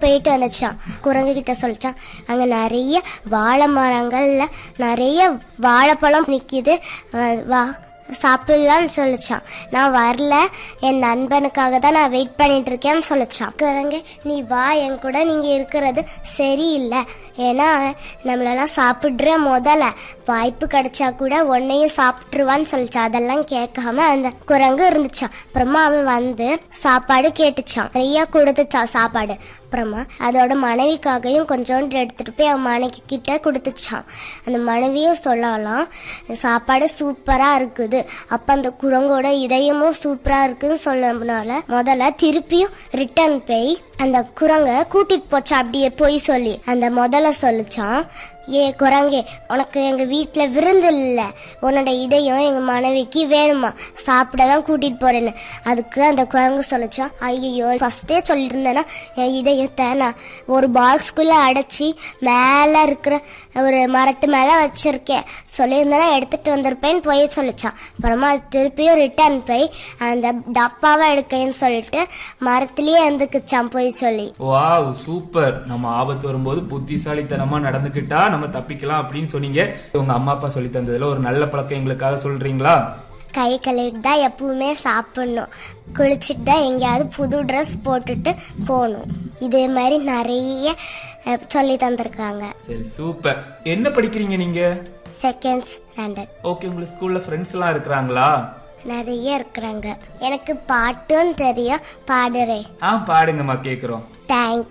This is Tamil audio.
போயிட்டு வந்துச்சான் குரங்கு கிட்ட சொல்லிச்சான் அங்க நிறைய வாழை மரங்கள்ல நிறைய வாழைப்பழம் நிக்குது அஹ் வா சாப்பிடலான்னு சொல்லிச்சான் நான் வரல என் நண்பனுக்காக தான் நான் வெயிட் பண்ணிட்டு இருக்கேன்னு சொல்லிச்சான் குரங்கு நீ வா என் கூட நீங்க இருக்கிறது சரியில்லை ஏன்னா அவன் நம்மளெல்லாம் சாப்பிடுற முதல்ல வாய்ப்பு கிடைச்சா கூட உன்னையும் சாப்பிட்டுருவான்னு சொல்லிச்சான் அதெல்லாம் கேட்காம அந்த குரங்கு இருந்துச்சான் அப்புறமா அவன் வந்து சாப்பாடு கேட்டுச்சான் நிறைய கொடுத்துச்சான் சாப்பாடு அப்புறமா அதோட மனைவிக்காகவும் கொஞ்சோண்டு எடுத்துட்டு போய் அவன் மனைவி கிட்ட கொடுத்துச்சான் அந்த மனைவியும் சொல்லலாம் சாப்பாடு சூப்பரா இருக்குது அப்ப அந்த குரங்கோட இதயமும் சூப்பரா இருக்குன்னு சொல்லனால முதல்ல திருப்பியும் ரிட்டர்ன் போய் அந்த குரங்க கூட்டிட்டு போச்சா அப்படியே போய் சொல்லி அந்த முதல்ல சொல்லிச்சான் ஏ குரங்கே உனக்கு எங்க வீட்ல விருந்து இல்ல உன்னோட இதயம் எங்க மனைவிக்கு வேணுமா சாப்பிட தான் கூட்டிட்டு போறேன்னு அதுக்கு அந்த குரங்கு சொல்லிச்சான் ஐயோ ஃபர்ஸ்டே சொல்லியிருந்தேன்னா என் இதயத்தை நான் ஒரு பாக்ஸ்குள்ள அடைச்சி மேல இருக்கிற ஒரு மரத்து மேல வச்சிருக்கேன் சொல்லியிருந்தேன்னா எடுத்துட்டு வந்திருப்பேன்னு போய் சொல்லிச்சான் அப்புறமா அது திருப்பியும் ரிட்டர்ன் போய் அந்த டப்பாவை எடுக்கேன்னு சொல்லிட்டு மரத்திலேயே இருந்துக்குச்சான் போய் சொல்லி வாவ் சூப்பர் நம்ம ஆபத்து வரும்போது புத்திசாலித்தனமா நடந்துக்கிட்டா நம்ம தப்பிக்கலாம் அப்படின்னு சொன்னீங்க உங்க அம்மா அப்பா சொல்லி தந்ததுல ஒரு நல்ல பழக்கம் எங்களுக்காக சொல்றீங்களா கை கழுவிட்டு தான் எப்பவுமே சாப்பிடணும் குளிச்சுட்டு தான் எங்கேயாவது புது ட்ரெஸ் போட்டுட்டு போகணும் இதே மாதிரி நிறைய அஹ், சொல்லி தந்திருக்காங்க சரி சூப்பர் என்ன படிக்கிறீங்க நீங்க செகண்ட் ஸ்டாண்டர்ட் ஓகே உங்களுக்கு ஸ்கூல்ல ஃப்ரெண்ட்ஸ் எல்லாம் இருக்கிறாங்களா நிறைய இருக்கிறாங்க எனக்கு பாட்டும் தெரியும் பாடுறேன் ஆ பாடுங்கம்மா கேக்குறோம் தேங்க்